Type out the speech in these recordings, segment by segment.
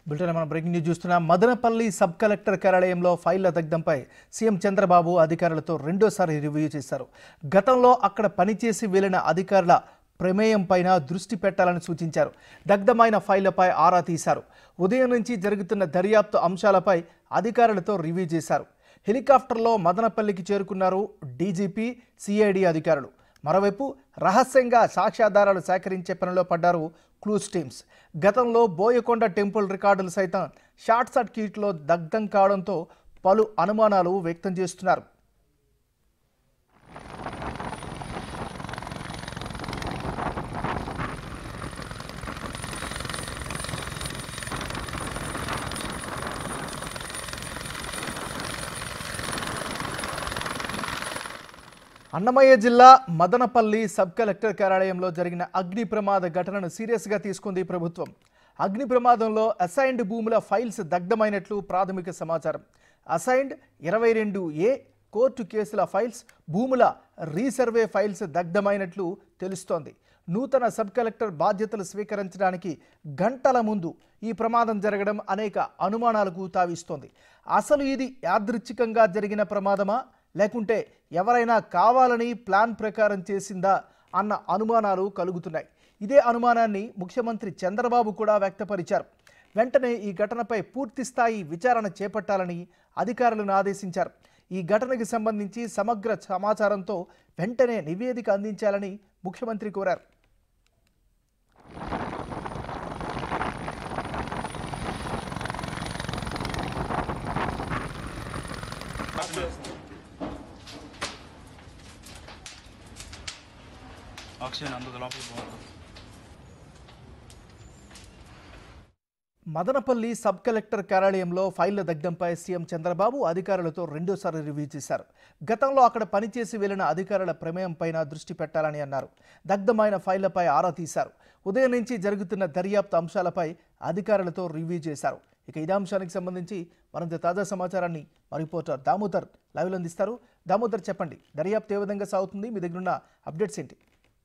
bulletin మనం breaking news చూస్తున్నాం Madanapalle sub collector కార్యాలయంలో ఫైళ్ల దగ్ధంపై సీఎం చంద్రబాబు అధికారులతో రెండోసారి రివ్యూ చేశారు గతంలో అక్కడ పనిచేసి వెళ్లిన అధికారుల ప్రమేయం పైన దృష్టి పెట్టాలని సూచించారు దగ్ధమైన ఫైళ్లపై ఆరా తీశారు ఉదయం నుంచి జరుగుతున్న దర్యాప్తు అంశాలపై అధికారులతో రివ్యూ చేశారు హెలికాప్టర్లో మదనపల్లికి చేరుకున్నారు డీజీపీ సిఐడి అధికారులు మరోవైపు రహస్యంగా సాక్ష్యాధారాలు సేకరించే పనిలో పడ్డారు క్లూస్ టీమ్స్ గతంలో బోయకొండ టెంపుల్ రికార్డులు సైతం షార్ట్ సర్క్యూట్లో దగ్ధం కావడంతో పలు అనుమానాలు వ్యక్తం చేస్తున్నారు అన్నమయ్య జిల్లా మదనపల్లి సబ్ కలెక్టర్ కార్యాలయంలో జరిగిన అగ్ని ప్రమాద ఘటనను సీరియస్గా తీసుకుంది ప్రభుత్వం అగ్ని ప్రమాదంలో అసైన్డ్ భూముల ఫైల్స్ దగ్ధమైనట్లు ప్రాథమిక సమాచారం అసైన్డ్ ఇరవై రెండు ఏ కోర్టు కేసుల ఫైల్స్ భూముల రీసర్వే ఫైల్స్ దగ్ధమైనట్లు తెలుస్తోంది నూతన సబ్ కలెక్టర్ బాధ్యతలు స్వీకరించడానికి గంటల ముందు ఈ ప్రమాదం జరగడం అనేక అనుమానాలకు తావిస్తోంది అసలు ఇది యాదృచ్ఛికంగా జరిగిన ప్రమాదమా లేకుంటే ఎవరైనా కావాలని ప్లాన్ ప్రకారం చేసిందా అన్న అనుమానాలు కలుగుతున్నాయి ఇదే అనుమానాన్ని ముఖ్యమంత్రి చంద్రబాబు కూడా వ్యక్తపరిచారు వెంటనే ఈ ఘటనపై పూర్తి స్థాయి విచారణ చేపట్టాలని అధికారులను ఆదేశించారు ఈ ఘటనకి సంబంధించి సమగ్ర సమాచారంతో వెంటనే నివేదిక అందించాలని ముఖ్యమంత్రి కోరారు ఆక్సిజన్ అందుకు లోపలికి పోతుంది మదనపల్లి సబ్ కలెక్టర్ కార్యాలయంలో ఫైళ్ల దగ్ధంపై సీఎం చంద్రబాబు అధికారులతో రెండోసారి రివ్యూ చేశారు గతంలో అక్కడ పనిచేసి వెళ్లిన అధికారుల ప్రమేయం పైన దృష్టి పెట్టాలని అన్నారు దగ్ధమైన ఫైళ్లపై ఆరా తీశారు ఉదయం నుంచి జరుగుతున్న దర్యాప్తు అంశాలపై అధికారులతో రివ్యూ చేశారు ఇక ఇదే అంశానికి సంబంధించి మరింత తాజా సమాచారాన్ని మా రిపోర్టర్ దామోదర్ లైవ్లో అందిస్తారు దామోదర్ చెప్పండి దర్యాప్తు ఏ విధంగా సాగుతుంది మీ దగ్గర ఉన్న అప్డేట్స్ ఏంటి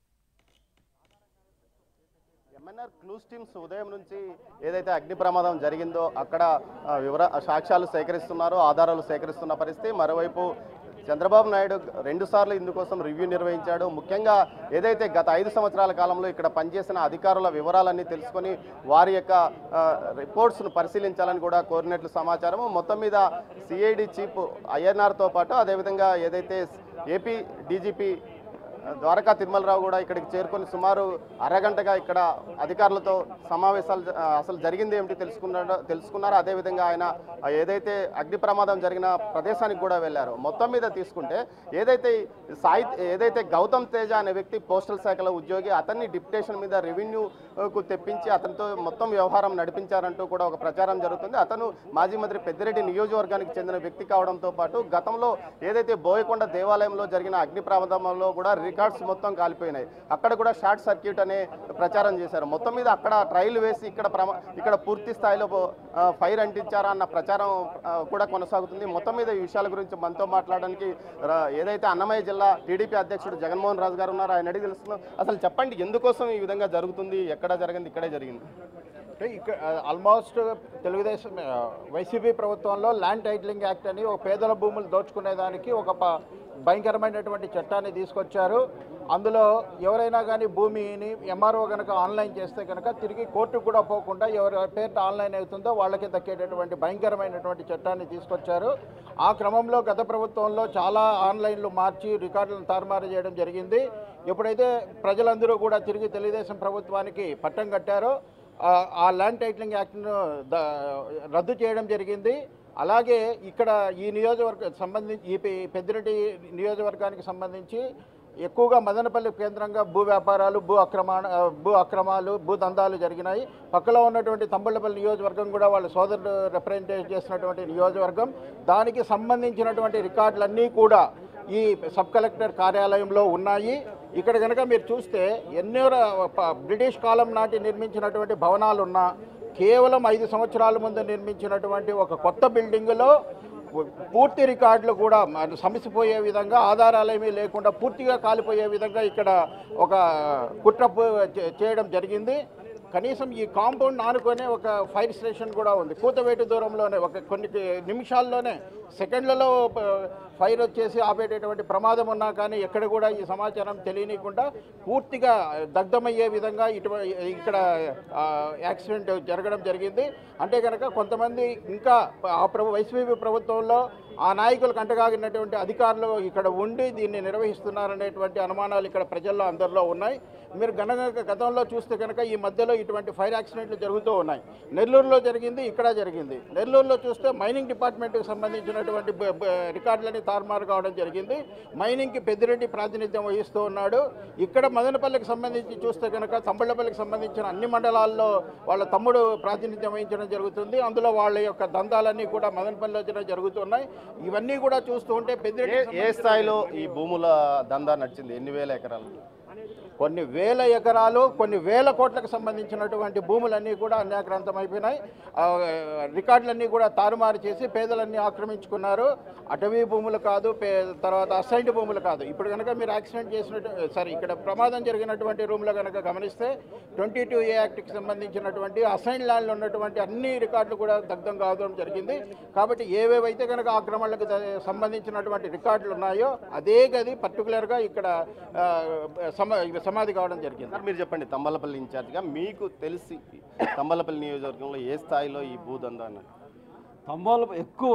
ఎంఎన్ఆర్ క్లూస్ టీమ్స్ ఉదయం నుంచి ఏదైతే అగ్ని ప్రమాదం జరిగిందో అక్కడ ఆ, వివర సాక్ష్యాలు సేకరిస్తున్నారు ఆధారాలు సేకరిస్తున్న పరిస్థితి మరోవైపు చంద్రబాబు నాయుడు రెండు సార్లు ఇందుకోసం రివ్యూ నిర్వహించాడు ముఖ్యంగా ఏదైతే గత ఐదు సంవత్సరాల కాలంలో ఇక్కడ పనిచేసిన అధికారుల వివరాలన్నీ తెలుసుకొని వారి యొక్క ఆ, రిపోర్ట్స్ను పరిశీలించాలని కూడా కోరినట్లు సమాచారం మొత్తం మీద సిఐడి చీఫ్ ఐఎన్ఆర్తో పాటు అదేవిధంగా ఏదైతే ఏపీ డీజీపీ ద్వారకా తిరుమలరావు కూడా ఇక్కడికి చేరుకొని సుమారు అరగంటగా ఇక్కడ అధికారులతో సమావేశాలు జ- ఆ, అసలు జరిగింది ఏమిటి తెలుసుకున్నాడు తెలుసుకున్నారు అదేవిధంగా ఆయన ఆ, ఏదైతే అగ్ని ప్రమాదం జరిగిన ప్రదేశానికి కూడా వెళ్ళారు మొత్తం మీద తీసుకుంటే ఏదైతే ఈ సాయి ఏదైతే గౌతమ్ తేజ అనే వ్యక్తి పోస్టల్ శాఖలో ఉద్యోగి అతన్ని డిప్యుటేషన్ మీద రెవెన్యూకు తెప్పించి అతనితో మొత్తం వ్యవహారం నడిపించారంటూ కూడా ఒక ప్రచారం జరుగుతుంది అతను మాజీ మంత్రి పెద్దిరెడ్డి నియోజకవర్గానికి చెందిన వ్యక్తి కావడంతో పాటు గతంలో ఏదైతే బోయకొండ దేవాలయంలో జరిగిన అగ్ని ప్రమాదంలో కూడా రికార్డ్స్ మొత్తం కాలిపోయినాయి అక్కడ కూడా షార్ట్ సర్క్యూట్ అనే ప్రచారం చేశారు మొత్తం మీద అక్కడ ట్రైల్ వేసి ఇక్కడ ప్రమా ఇక్కడ పూర్తి స్థాయిలో ఆ, ఫైర్ అంటించారా అన్న ప్రచారం ఆ, కూడా కొనసాగుతుంది మొత్తం మీద ఈ విషయాల గురించి మనతో మాట్లాడడానికి రా- ఏదైతే అన్నమయ్య జిల్లా టీడీపీ అధ్యక్షుడు జగన్మోహన్ రాజు గారు ఉన్నారు ఆయన అడిగి తెలుస్తున్నాం అసలు చెప్పండి ఎందుకోసం ఈ విధంగా జరుగుతుంది ఎక్కడ జరిగింది ఇక్కడే జరిగింది అంటే ఇక్కడ ఆల్మోస్ట్ తెలుగుదేశం ఆ, వైసీపీ ప్రభుత్వంలో ల్యాండ్ టైటిలింగ్ యాక్ట్ అని ఒక పేదల భూములు దోచుకునేదానికి ఒక ప- భయంకరమైనటువంటి చట్టాన్ని తీసుకొచ్చారు అందులో ఎవరైనా కానీ భూమిని ఎంఆర్ఓ కనుక ఆన్లైన్ చేస్తే కనుక తిరిగి కోర్టుకు కూడా పోకుండా ఎవరి పేరు ఆన్లైన్ అవుతుందో వాళ్ళకి దక్కేటటువంటి భయంకరమైనటువంటి చట్టాన్ని తీసుకొచ్చారు ఆ క్రమంలో గత ప్రభుత్వంలో చాలా ఆన్లైన్లు మార్చి రికార్డులను తారుమారు చేయడం జరిగింది ఎప్పుడైతే ప్రజలందరూ కూడా తిరిగి తెలుగుదేశం ప్రభుత్వానికి పట్టం కట్టారో ఆ- ఆ ల్యాండ్ టైటిలింగ్ యాక్ట్ను ద- రద్దు చేయడం జరిగింది అలాగే ఇక్కడ ఈ నియోజకవర్గ సంబంధించి ఈ పె- పెద్దిరెడ్డి నియోజకవర్గానికి సంబంధించి ఎక్కువగా మదనపల్లి కేంద్రంగా భూ వ్యాపారాలు భూ అక్రమాణ భూ అక్రమాలు భూ దందాలు జరిగినాయి పక్కలో ఉన్నటువంటి తంబళ్ళపల్లి నియోజకవర్గం కూడా వాళ్ళ సోదరుడు రిప్రజెంటేట్ చేసినటువంటి నియోజకవర్గం దానికి సంబంధించినటువంటి రికార్డులన్నీ కూడా ఈ సబ్ కలెక్టర్ కార్యాలయంలో ఉన్నాయి ఇక్కడ కనుక మీరు చూస్తే ఎన్నో ర- ప- బ్రిటిష్ కాలం నాటి నిర్మించినటువంటి భవనాలు ఉన్నా కేవలం ఐదు సంవత్సరాల ముందు నిర్మించినటువంటి ఒక కొత్త బిల్డింగులో పూర్తి రికార్డులు కూడా మన సమసిపోయే విధంగా ఆధారాలు ఏమీ లేకుండా పూర్తిగా కాలిపోయే విధంగా ఇక్కడ ఒక కుట్ర పు- చే- చేయడం జరిగింది కనీసం ఈ కాంపౌండ్ ఆనుకొనే ఒక ఫైర్ స్టేషన్ కూడా ఉంది కూతవేటు దూరంలోనే ఒక కొన్ని నిమిషాల్లోనే సెకండ్లలో ప- ఫైర్ వచ్చేసి ఆపేటటువంటి ప్రమాదం ఉన్నా కానీ ఎక్కడ కూడా ఈ సమాచారం తెలియనీయకుండా పూర్తిగా దగ్ధమయ్యే విధంగా ఇటు ఇక్కడ ఆ, యాక్సిడెంట్ జరగడం జరిగింది అంటే కనుక కొంతమంది ఇంకా ఆ ప్రభు వైసీపీ ప్రభుత్వంలో ఆ నాయకులకు అంటగాగినటువంటి అధికారులు ఇక్కడ ఉండి దీన్ని నిర్వహిస్తున్నారనేటువంటి అనుమానాలు ఇక్కడ ప్రజల్లో అందరిలో ఉన్నాయి మీరు గన గతంలో చూస్తే కనుక ఈ మధ్యలో ఇటువంటి ఫైర్ యాక్సిడెంట్లు జరుగుతూ ఉన్నాయి నెల్లూరులో జరిగింది ఇక్కడ జరిగింది నెల్లూరులో చూస్తే మైనింగ్ డిపార్ట్మెంట్కి సంబంధించినటువంటి బ- బ- రికార్డులన్నీ తారుమారు కావడం జరిగింది మైనింగ్కి పెద్దిరెడ్డి ప్రాతినిధ్యం వహిస్తూ ఉన్నాడు ఇక్కడ మదనపల్లికి సంబంధించి చూస్తే కనుక తంబళ్ళపల్లికి సంబంధించిన అన్ని మండలాల్లో వాళ్ళ తమ్ముడు ప్రాతినిధ్యం వహించడం జరుగుతుంది అందులో వాళ్ళ యొక్క దందాలన్నీ కూడా మదనపల్లిలో జర- జరుగుతున్నాయి ఇవన్నీ కూడా చూస్తూ ఉంటే ఏ పెద్దిరెడ్డి ఏ స్థాయిలో ఈ భూముల దందా నడిచింది ఎన్ని వేల ఎకరాలు కొన్ని వేల ఎకరాలు కొన్ని వేల కోట్లకు సంబంధించినటువంటి భూములన్నీ కూడా అన్యాక్రాంతం అయిపోయినాయి ఆ, రికార్డులన్నీ కూడా తారుమారు చేసి పేదలన్నీ ఆక్రమించుకున్నారు అటవీ భూములు కాదు పే తర్వాత అసైన్డ్ భూములు కాదు ఇప్పుడు కనుక మీరు యాక్సిడెంట్ చేసినట్టు సారీ ఇక్కడ ప్రమాదం జరిగినటువంటి రూమ్లో కనుక గమనిస్తే ట్వంటీ టూ ఏ యాక్ట్కి సంబంధించినటువంటి అసైన్ ల్యాండ్లో ఉన్నటువంటి అన్ని రికార్డులు కూడా దగ్ధం కావడం జరిగింది కాబట్టి ఏవేవైతే కనుక ఆక్రమణలకు ద- సంబంధించినటువంటి రికార్డులు ఉన్నాయో అదే గది పర్టికులర్గా ఇక్కడ ఆ, సమ సమాధి కావడం జరిగింది సార్ మీరు చెప్పండి తంబలపల్లి ఇన్ఛార్జ్గా మీకు తెలిసి తంబలపల్లి నియోజకవర్గంలో ఏ స్థాయిలో ఈ భూదందా అన్నది తంబాలు ఎక్కువ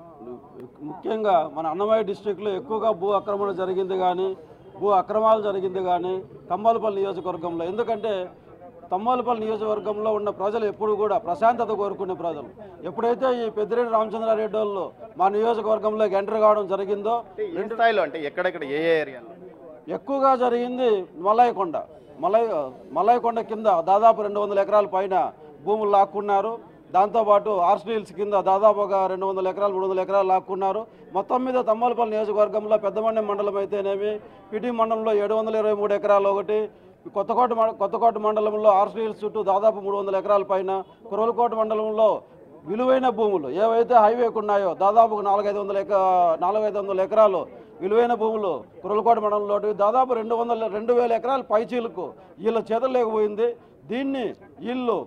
ముఖ్యంగా మన అన్నమయ్య డిస్టిక్లో ఎక్కువగా భూ ఆక్రమణ జరిగింది కానీ భూ అక్రమాలు జరిగింది కానీ తంబాలపల్లి నియోజకవర్గంలో ఎందుకంటే తమ్మాలపల్లి నియోజకవర్గంలో ఉన్న ప్రజలు ఎప్పుడు కూడా ప్రశాంతత కోరుకునే ప్రజలు ఎప్పుడైతే ఈ పెద్దిరెడ్డి రామచంద్రారెడ్డి వాళ్ళు మా నియోజకవర్గంలోకి ఎంటర్ కావడం జరిగిందో అంటే ఏ స్థాయిలో అంటే ఎక్కడెక్కడ ఏ ఏ ఏరియాలో ఎక్కువగా జరిగింది మలాయకొండ మలై మలాయకొండ కింద దాదాపు రెండు వందల ఎకరాల పైన భూములు లాక్కున్నారు దాంతోపాటు ఆర్స్టీల్స్ కింద దాదాపు ఒక రెండు వందల ఎకరాలు మూడు వందల ఎకరాలు లాక్కున్నారు మొత్తం మీద తమ్మలపల్లి నియోజకవర్గంలో పెద్దమండెం మండలం అయితేనేమి పిటి మండలంలో ఏడు వందల ఇరవై మూడు ఎకరాలు ఒకటి కొత్తకోట మ- కొత్తకోట మండలంలో ఆర్స్టీల్స్ చుట్టూ దాదాపు మూడు వందల ఎకరాల పైన కురవలకోట మండలంలో విలువైన భూములు ఏవైతే హైవేకు ఉన్నాయో దాదాపు నాలుగైదు వందల ఎక నాలుగైదు వందల ఎకరాలు విలువైన భూములు కురలకోట మండలంలో దాదాపు రెండు వందల రెండు వేల ఎకరాల పైచీలకు వీళ్ళ చేతులు లేకపోయింది దీన్ని వీళ్ళు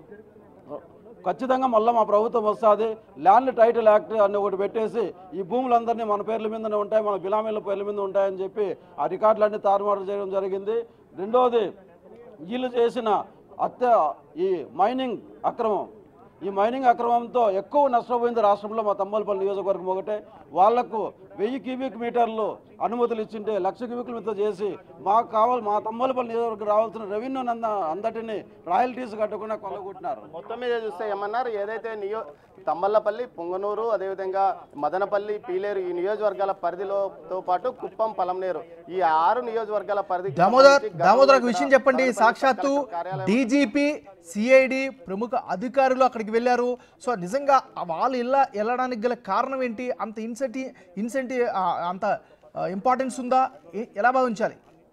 ఖచ్చితంగా మళ్ళీ మా ప్రభుత్వం వస్తుంది ల్యాండ్ టైటిల్ యాక్ట్ అని ఒకటి పెట్టేసి ఈ భూములందరినీ మన పేర్ల మీదనే ఉంటాయి మన బిలామీల పేర్ల మీద ఉంటాయని చెప్పి ఆ రికార్డులన్నీ తారుమారు చేయడం జరిగింది రెండవది వీళ్ళు చేసిన హత్య ఈ మైనింగ్ అక్రమం ఈ మైనింగ్ అక్రమంతో ఎక్కువ నష్టపోయింది రాష్ట్రంలో మా తమ్మలపల్లి నియోజకవర్గం ఒకటే వాళ్లకు వెయ్యి క్యూబిక్ మీటర్లు అనుమతులు ఇచ్చింటే లక్ష క్యూబిక్ మీటర్ చేసి మాకు కావాలి మా తమ్మలపల్లి నియోజకవర్గం రావాల్సిన రెవెన్యూ అంద అంతటిని రాయల్టీస్ కట్టకుండా కొల్లగొట్టినారు మొత్తం మీద చూస్తే ఏమన్నారు ఏదైతే నియో తమ్మల్లపల్లి పొంగనూరు అదేవిధంగా మదనపల్లి పీలేరు ఈ నియోజకవర్గాల పరిధిలోతో పాటు కుప్పం పలంనేరు ఈ ఆరు నియోజకవర్గాల పరిధి దామోదర్ దామోదర్ ఒక విషయం చెప్పండి సాక్షాత్తు డీజీపీ సిఐడి ప్రముఖ అధికారులు అక్కడికి వెళ్ళారు సో నిజంగా వాళ్ళు ఇలా వెళ్ళడానికి గల కారణం ఏంటి అంత ఇన్సెంటి ఇన్సెంటి అంత ఇంపార్టెన్స్ ఉందా ఏ- ఎలా భావించాలి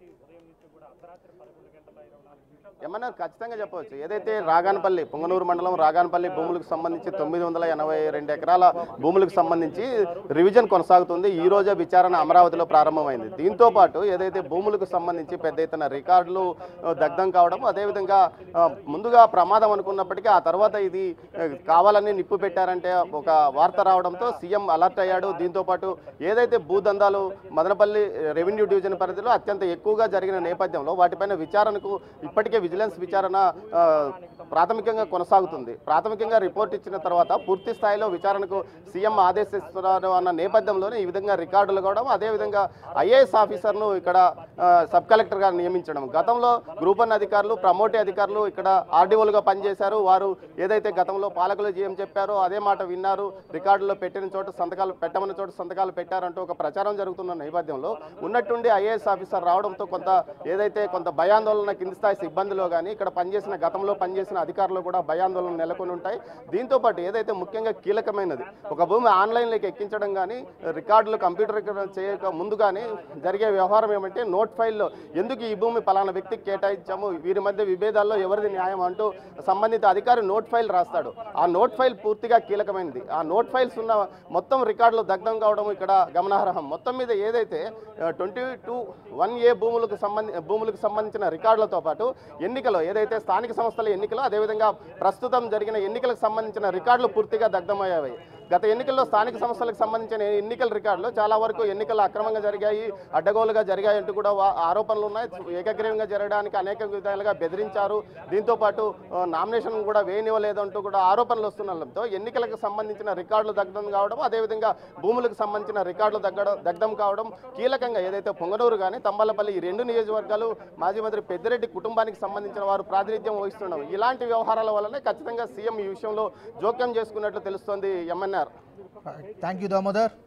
ఏమన్నా ఖచ్చితంగా చెప్పవచ్చు ఏదైతే రాగానపల్లి పొంగనూరు మండలం రాగానపల్లి భూములకు సంబంధించి తొమ్మిది వందల ఎనభై రెండు ఎకరాల భూములకు సంబంధించి రివిజన్ కొనసాగుతుంది ఈ రోజే విచారణ అమరావతిలో ప్రారంభమైంది దీంతో పాటు ఏదైతే భూములకు సంబంధించి పెద్ద ఎత్తున రికార్డులు ఆ, దగ్ధం కావడం అదేవిధంగా ఆ, ముందుగా ప్రమాదం అనుకున్నప్పటికీ ఆ తర్వాత ఇది ఆ, కావాలని నిప్పు పెట్టారంటే ఒక వార్త రావడంతో సీఎం అలర్ట్ అయ్యాడు దీంతో పాటు ఏదైతే భూదందాలు మదనపల్లి రెవెన్యూ డివిజన్ పరిధిలో అత్యంత ఎక్కువగా జరిగిన నేపథ్యంలో వాటిపైన విచారణకు ఇప్పటికే విజిలెన్స్ విచారణ ఆ, ప్రాథమికంగా కొనసాగుతుంది ప్రాథమికంగా రిపోర్ట్ ఇచ్చిన తర్వాత పూర్తి స్థాయిలో విచారణకు సీఎం ఆదేశిస్తున్నారు అన్న నేపథ్యంలోనే ఈ విధంగా రికార్డులు కావడం అదేవిధంగా ఐఏఎస్ ఆఫీసర్ను ఇక్కడ ఆ, సబ్ కలెక్టర్గా నియమించడం గతంలో గ్రూప్ వన్ అధికారులు ప్రమోటీ అధికారులు ఇక్కడ ఆర్డీఓలుగా పనిచేశారు వారు ఏదైతే గతంలో పాలకులు జీఎం చెప్పారో అదే మాట విన్నారు రికార్డులో పెట్టిన చోట సంతకాలు పెట్టమన్న చోట సంతకాలు పెట్టారంటూ ఒక ప్రచారం జరుగుతున్న నేపథ్యంలో ఉన్నట్టుండి ఐఏఎస్ ఆఫీసర్ రావడంతో కొంత ఏదైతే కొంత భయాందోళన కింది స్థాయి సిబ్బందిలో కానీ ఇక్కడ పనిచేసిన గతంలో పనిచేసిన అధికారులు కూడా భయాందోళన నెలకొని ఉంటాయి దీంతో పాటు ఏదైతే ముఖ్యంగా కీలకమైనది ఒక భూమి ఆన్లైన్లోకి ఎక్కించడం కానీ రికార్డులు కంప్యూటరీకరణ చేయక ముందు కానీ జరిగే వ్యవహారం ఏమంటే నోట్ ఫైల్లో ఎందుకు ఈ భూమి పలానా వ్యక్తికి కేటాయించాము వీరి మధ్య విభేదాల్లో ఎవరిది న్యాయం అంటూ సంబంధిత అధికారి నోట్ ఫైల్ రాస్తాడు ఆ నోట్ ఫైల్ పూర్తిగా కీలకమైనది ఆ నోట్ ఫైల్స్ ఉన్న మొత్తం రికార్డులు దగ్ధం కావడం ఇక్కడ గమనార్హం మొత్తం మీద ఏదైతే ట్వంటీ టూ వన్ ఏ భూములకు సంబంధి భూములకు సంబంధించిన రికార్డులతో పాటు ఎన్నికలో ఏదైతే స్థానిక సంస్థల ఎన్నికలో అదేవిధంగా ప్రస్తుతం జరిగిన ఎన్నికలకు సంబంధించిన రికార్డులు పూర్తిగా దగ్ధమయ్యాయి గత ఎన్నికల్లో స్థానిక సంస్థలకు సంబంధించిన ఎన్నికల రికార్డులు చాలా వరకు ఎన్నికలు అక్రమంగా జరిగాయి అడ్డగోలుగా జరిగాయి అంటూ కూడా వా- ఆరోపణలు ఉన్నాయి ఏకగ్రీవంగా జరగడానికి అనేక విధాలుగా బెదిరించారు దీంతో పాటు ఆ, నామినేషన్ కూడా వేయనివ్వలేదు అంటూ కూడా ఆరోపణలు వస్తుండడంతో ఎన్నికలకు సంబంధించిన రికార్డులు దగ్ధం కావడం అదేవిధంగా భూములకు సంబంధించిన రికార్డులు దగ్గడం దగ్ధం కావడం కీలకంగా ఏదైతే పొంగనూరు కానీ తంబాలపల్లి ఈ రెండు నియోజకవర్గాలు మాజీ మంత్రి పెద్దిరెడ్డి కుటుంబానికి సంబంధించిన వారు ప్రాతినిధ్యం వహిస్తుండడం ఇలాంటి వ్యవహారాల వల్లనే ఖచ్చితంగా సీఎం ఈ విషయంలో జోక్యం చేసుకున్నట్లు తెలుస్తోంది ఎంఎన్ఆర్ థ్యాంక్ యూ దామోదర్